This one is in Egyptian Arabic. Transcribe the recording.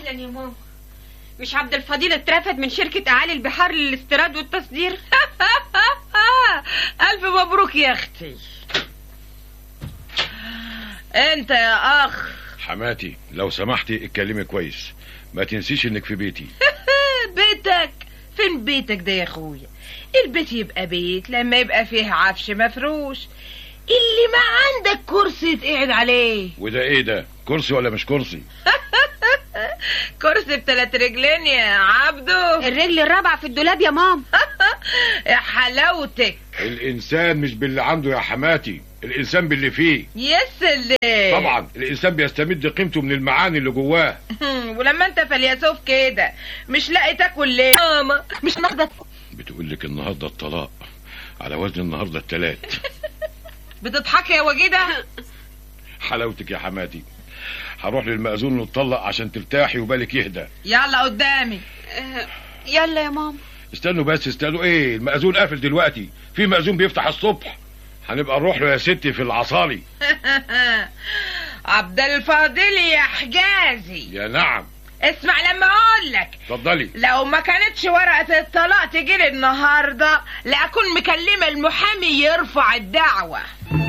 اهلا يا ماما مش عبد الفضيل اترفد من شركة أعالي البحار للاستيراد والتصدير ألف مبروك يا أختي أنت يا أخ حماتي لو سمحتي اتكلمي كويس ما تنسيش انك في بيتي بيتك فين بيتك ده يا أخويا البيت يبقى بيت لما يبقى فيه عفش مفروش اللي ما عندك كرسي تقعد عليه وده ايه ده كرسي ولا مش كرسي كرسي بثلاث رجلين يا عبدو الرجل الرابعة في الدولاب يا ماما يا حلاوتك الانسان مش باللي عنده يا حماتي الانسان باللي فيه يا سلام طبعا الانسان بيستمد قيمته من المعاني اللي جواه ولما انت فليسوف كده مش لاقي تاكل ليه ماما مش ناخدك بتقول لك النهارده الطلاق على وزن النهارده التلات بتضحكي يا وجيده حلاوتك يا حماتي هروح للمأذون نتطلق عشان ترتاحي وبالك يهدى يلا قدامي آه، يلا يا ماما استنوا بس استنوا ايه المأذون قافل دلوقتي في مأذون بيفتح الصبح هنبقى نروح له يا ستي في العصالي عبد الفاضل يا حجازي يا نعم اسمع لما اقول لك اتفضلي لو ما كانتش ورقة الطلاق تجيلي النهاردة لأكون مكلمة المحامي يرفع الدعوة